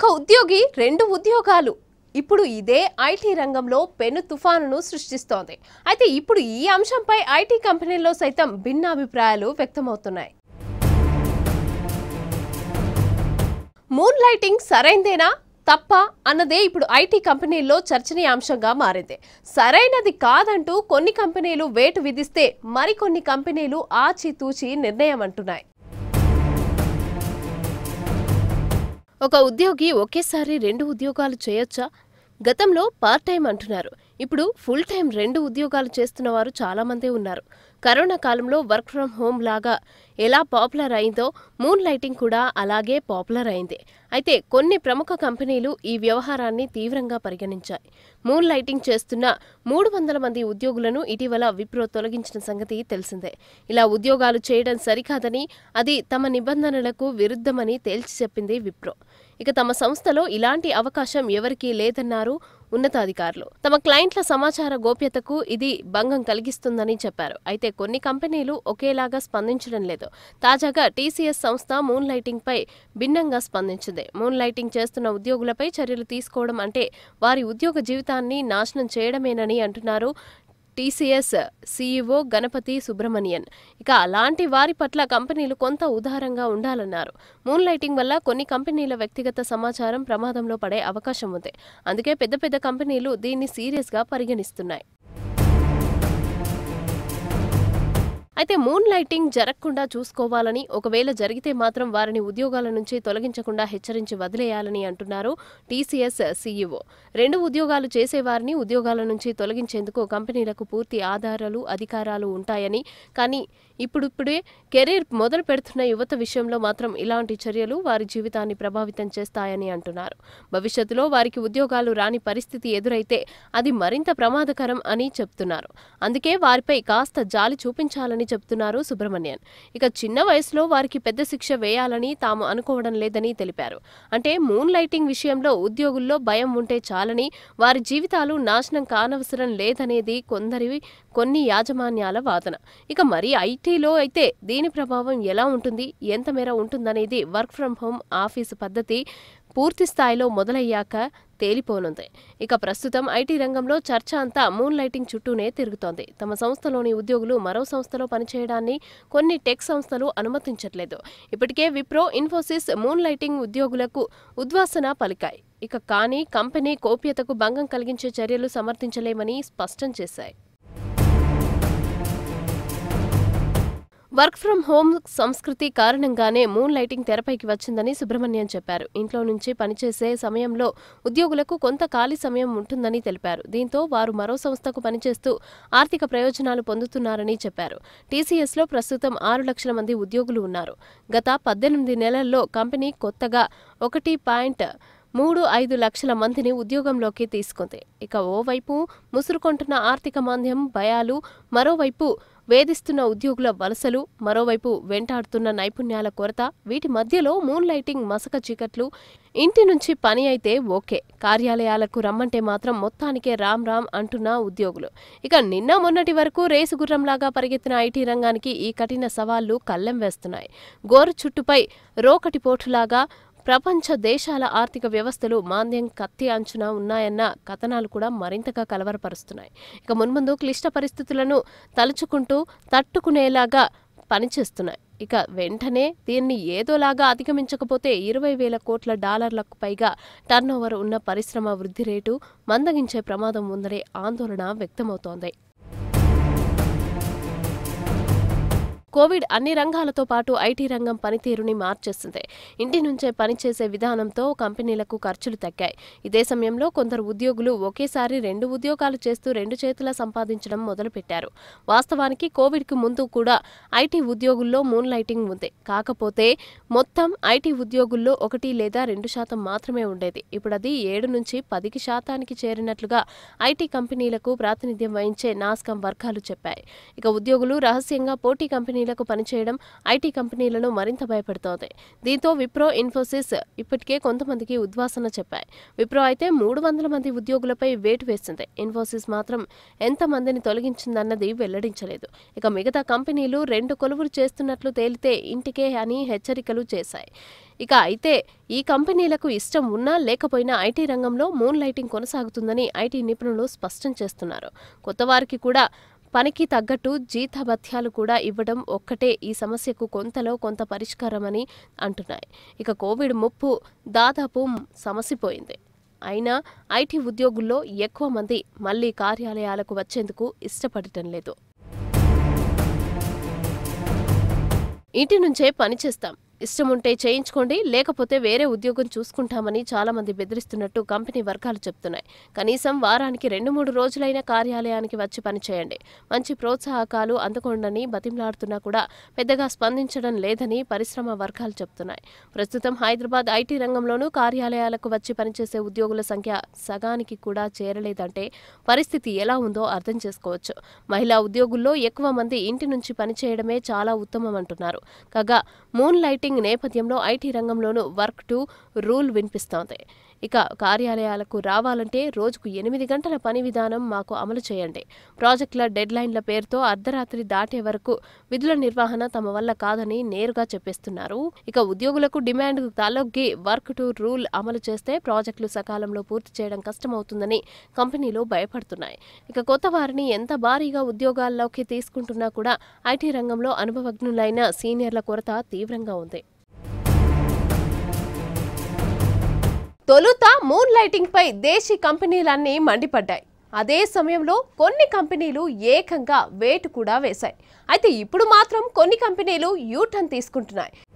ఒక ఉద్యోగి రెండు ఉద్యోగాలు ఇప్పుడు ఇదే ఐటీ రంగంలో పెను తుఫానును సృష్టిస్తోంది అయితే ఇప్పుడు ఈ అంశంపై ఐటీ కంపెనీల్లో సైతం భిన్నాభిప్రాయాలు వ్యక్తమవుతున్నాయి మూన్ లైటింగ్ సరైందేనా తప్ప అన్నదే ఇప్పుడు ఐటీ కంపెనీల్లో చర్చనీయాంశంగా మారింది సరైనది కాదంటూ కొన్ని కంపెనీలు వేటు విధిస్తే మరికొన్ని కంపెనీలు ఆచితూచి నిర్ణయం అంటున్నాయి ఒక ఉద్యోగి ఒకేసారి రెండు ఉద్యోగాలు చేయొచ్చా గతంలో పార్ట్ టైం అంటున్నారు ఇప్పుడు ఫుల్ టైం రెండు ఉద్యోగాలు చేస్తున్న వారు చాలా మందే ఉన్నారు కరోనా కాలంలో వర్క్ ఫ్రం హోమ్ లాగా ఎలా పాపులర్ అయిందో మూన్ లైటింగ్ కూడా అలాగే పాపులర్ అయింది అయితే కొన్ని ప్రముఖ కంపెనీలు ఈ వ్యవహారాన్ని తీవ్రంగా పరిగణించాయి మూన్ లైటింగ్ చేస్తున్న మూడు వందల మంది ఉద్యోగులను ఇటీవల విప్రో తొలగించిన సంగతి తెలిసిందే ఇలా ఉద్యోగాలు చేయడం సరికాదని అది తమ నిబంధనలకు విరుద్ధమని తేల్చి చెప్పింది విప్రో ఇక తమ సంస్థలో ఇలాంటి అవకాశం ఎవరికీ లేదన్నారు ఉన్నతాధికారులు తమ క్లయింట్ల సమాచార గోప్యతకు ఇది భంగం కలిగిస్తుందని చెప్పారు అయితే కొన్ని కంపెనీలు ఒకేలాగా స్పందించడం లేదు తాజాగా టీసీఎస్ సంస్థ మూన్ లైటింగ్ పై భిన్నంగా స్పందించింది మూన్ లైటింగ్ చేస్తున్న ఉద్యోగులపై చర్యలు తీసుకోవడం అంటే వారి ఉద్యోగ జీవితాన్ని నాశనం చేయడమేనని అంటున్నారు టీసీఎస్ సీఈఓ గణపతి సుబ్రమణియన్ ఇక అలాంటి వారి పట్ల కంపెనీలు కొంత ఉదారంగా ఉండాలన్నారు మూన్ లైటింగ్ వల్ల కొన్ని కంపెనీల వ్యక్తిగత సమాచారం ప్రమాదంలో పడే అవకాశం ఉంది అందుకే పెద్ద పెద్ద కంపెనీలు దీన్ని సీరియస్గా పరిగణిస్తున్నాయి అయితే మూన్ లైటింగ్ జరగకుండా చూసుకోవాలని ఒకవేళ జరిగితే మాత్రం వారిని ఉద్యోగాల నుంచి తొలగించకుండా హెచ్చరించి వదిలేయాలని అంటున్నారు టీసీఎస్ సీఈఓ రెండు ఉద్యోగాలు చేసేవారిని ఉద్యోగాల నుంచి తొలగించేందుకు కంపెనీలకు పూర్తి ఆధారాలు అధికారాలు ఉంటాయని కానీ ఇప్పుడిప్పుడే కెరీర్ మొదలు పెడుతున్న యువత విషయంలో మాత్రం ఇలాంటి చర్యలు వారి జీవితాన్ని ప్రభావితం చేస్తాయని అంటున్నారు భవిష్యత్తులో వారికి ఉద్యోగాలు రాని పరిస్థితి ఎదురైతే అది మరింత ప్రమాదకరం అని చెప్తున్నారు అందుకే వారిపై కాస్త జాలి చూపించాలని చెప్తున్నారు సుబ్రహ్మణ్యన్ ఇక చిన్న వయసులో వారికి పెద్ద శిక్ష వేయాలని తాము అనుకోవడం లేదని తెలిపారు అంటే మూన్ లైటింగ్ విషయంలో ఉద్యోగుల్లో భయం ఉంటే చాలని వారి జీవితాలు నాశనం కానవసరం లేదనేది కొందరి కొన్ని యాజమాన్యాల వాదన ఇక మరి ఐటీలో అయితే దీని ప్రభావం ఎలా ఉంటుంది ఎంత మేర ఉంటుందనేది వర్క్ ఫ్రం హోమ్ ఆఫీసు పద్ధతి పూర్తి స్థాయిలో మొదలయ్యాక తేలిపోనుంది ఇక ప్రస్తుతం ఐటీ రంగంలో చర్చ అంతా మూన్ లైటింగ్ చుట్టూనే తిరుగుతోంది తమ సంస్థలోని ఉద్యోగులు మరో సంస్థలో పనిచేయడాన్ని కొన్ని టెక్ సంస్థలు అనుమతించట్లేదు ఇప్పటికే విప్రో ఇన్ఫోసిస్ మూన్ లైటింగ్ ఉద్యోగులకు ఉద్వాసన పలికాయి ఇక కానీ కంపెనీ గోప్యతకు భంగం కలిగించే చర్యలు సమర్థించలేమని స్పష్టం చేశాయి వర్క్ ఫ్రం హోమ్ సంస్కృతి కారణంగానే మూన్ లైటింగ్ తెరపైకి వచ్చిందని సుబ్రహ్మణ్యం చెప్పారు ఇంట్లో నుంచి పనిచేసే సమయంలో ఉద్యోగులకు కొంత ఖాళీ సమయం ఉంటుందని తెలిపారు దీంతో వారు మరో సంస్థకు పనిచేస్తూ ఆర్థిక ప్రయోజనాలు పొందుతున్నారని చెప్పారు టీసీఎస్లో ప్రస్తుతం ఆరు లక్షల మంది ఉద్యోగులు ఉన్నారు గత పద్దెనిమిది నెలల్లో కంపెనీ కొత్తగా ఒకటి పాయింట్ మూడు ఐదు లక్షల మందిని ఉద్యోగంలోకి తీసుకుంది ఇక ఓవైపు ముసురుకొంటున్న ఆర్థిక మాంద్యం భయాలు మరోవైపు వేధిస్తున్న ఉద్యోగుల వలసలు మరోవైపు వెంటాడుతున్న నైపుణ్యాల కొరత వీటి మధ్యలో మూన్ లైటింగ్ మసక చీకట్లు ఇంటి నుంచి పని అయితే ఓకే కార్యాలయాలకు రమ్మంటే మాత్రం మొత్తానికే రామ్ రామ్ అంటున్న ఉద్యోగులు ఇక నిన్న మొన్నటి వరకు రేసు గుర్రంలాగా పరిగెత్తిన ఐటీ రంగానికి ఈ కఠిన సవాళ్లు కళ్ళెం వేస్తున్నాయి గోరు చుట్టుపై రోకటి పోటులాగా ప్రపంచ దేశాల ఆర్థిక వ్యవస్థలు మాంద్యం కత్తి అంచున ఉన్నాయన్న కథనాలు కూడా మరింతగా కలవరపరుస్తున్నాయి ఇక మున్ముందు క్లిష్ట పరిస్థితులను తలుచుకుంటూ తట్టుకునేలాగా పనిచేస్తున్నాయి ఇక వెంటనే దీన్ని ఏదోలాగా అధిగమించకపోతే ఇరవై వేల కోట్ల డాలర్లకు పైగా టర్నోవర్ ఉన్న పరిశ్రమ వృద్ధి రేటు మందగించే ప్రమాదం ఉందనే ఆందోళన వ్యక్తమవుతోంది కోవిడ్ అన్ని రంగాలతో పాటు ఐటీ రంగం పనితీరుని మార్చేస్తుంది ఇంటి నుంచే పనిచేసే విధానంతో కంపెనీలకు ఖర్చులు తగ్గాయి ఇదే సమయంలో కొందరు ఉద్యోగులు ఒకేసారి రెండు ఉద్యోగాలు చేస్తూ రెండు చేతుల సంపాదించడం మొదలుపెట్టారు వాస్తవానికి కోవిడ్కు ముందు కూడా ఐటీ ఉద్యోగుల్లో మూన్ లైటింగ్ ఉంది కాకపోతే మొత్తం ఐటీ ఉద్యోగుల్లో ఒకటి లేదా రెండు శాతం మాత్రమే ఉండేది ఇప్పుడు అది ఏడు నుంచి పదికి శాతానికి చేరినట్లుగా ఐటీ కంపెనీలకు ప్రాతినిధ్యం వహించే నాస్కాం వర్గాలు చెప్పాయి ఇక ఉద్యోగులు రహస్యంగా పోటీ కంపెనీ కంపెనీలకు పనిచేయడం ఐటీ కంపెనీలను మరింత భయపెడుతోంది దీంతో విప్రో ఇన్ఫోసిస్ ఇప్పటికే కొంతమందికి ఉద్వాసన చెప్పాయి విప్రో అయితే మూడు వందల మంది ఉద్యోగులపై వేటు వేసింది ఇన్ఫోసిస్ మాత్రం ఎంతమందిని తొలగించిందన్నది వెల్లడించలేదు ఇక మిగతా కంపెనీలు రెండు కొలువులు చేస్తున్నట్లు తేలితే ఇంటికే అని హెచ్చరికలు చేశాయి ఇక అయితే ఈ కంపెనీలకు ఇష్టం ఉన్నా లేకపోయినా ఐటీ రంగంలో మూన్ లైటింగ్ కొనసాగుతుందని ఐటీ నిపుణులు స్పష్టం చేస్తున్నారు కొత్త వారికి కూడా పనికి తగ్గట్టు జీతభత్యాలు కూడా ఇవ్వడం ఒక్కటే ఈ సమస్యకు కొంతలో కొంత పరిష్కారమని అంటున్నాయి ఇక కోవిడ్ ముప్పు దాదాపు సమసిపోయింది అయినా ఐటీ ఉద్యోగుల్లో ఎక్కువ మంది మళ్లీ కార్యాలయాలకు వచ్చేందుకు ఇష్టపడటం లేదు ఇంటి నుంచే పనిచేస్తాం ఇష్టం ఉంటే చేయించుకోండి లేకపోతే వేరే ఉద్యోగం చూసుకుంటామని చాలా మంది బెదిరిస్తున్నట్టు కంపెనీ వర్గాలు చెప్తున్నాయి కనీసం వారానికి రెండు మూడు రోజులైన కార్యాలయానికి వచ్చి పనిచేయండి మంచి ప్రోత్సాహకాలు అందుకోండని బతిమలాడుతున్నా కూడా పెద్దగా స్పందించడం లేదని పరిశ్రమ వర్గాలు చెప్తున్నాయి ప్రస్తుతం హైదరాబాద్ ఐటీ రంగంలోనూ కార్యాలయాలకు వచ్చి పనిచేసే ఉద్యోగుల సంఖ్య సగానికి కూడా చేరలేదంటే పరిస్థితి ఎలా ఉందో అర్థం చేసుకోవచ్చు మహిళా ఉద్యోగుల్లో ఎక్కువ మంది ఇంటి నుంచి పనిచేయడమే చాలా ఉత్తమం అంటున్నారు కాగా మూన్ లైటింగ్ నేపథ్యంలో ఐటీ రంగంలోనూ వర్క్ టు రూల్ వినిపిస్తోంది ఇక కార్యాలయాలకు రావాలంటే రోజుకు ఎనిమిది గంటల పని విధానం మాకు అమలు చేయండి ప్రాజెక్టుల డెడ్లైన్ల పేరుతో అర్ధరాత్రి దాటే వరకు విధుల నిర్వహణ తమ వల్ల కాదని నేరుగా చెప్పేస్తున్నారు ఇక ఉద్యోగులకు డిమాండ్ తలొగ్గి వర్క్ టు రూల్ అమలు చేస్తే ప్రాజెక్టులు సకాలంలో పూర్తి చేయడం కష్టమవుతుందని కంపెనీలు భయపడుతున్నాయి ఇక కొత్త వారిని ఎంత భారీగా ఉద్యోగాల్లోకి తీసుకుంటున్నా కూడా ఐటీ రంగంలో అనుభవజ్ఞులైన సీనియర్ల కొరత తీవ్రంగా ఉంది తొలుత మూన్ లైటింగ్ పై దేశీ కంపెనీలన్నీ మండిపడ్డాయి అదే సమయంలో కొన్ని కంపెనీలు ఏకంగా వేటు కూడా వేశాయి అయితే ఇప్పుడు మాత్రం కొన్ని కంపెనీలు యూటర్న్ తీసుకుంటున్నాయి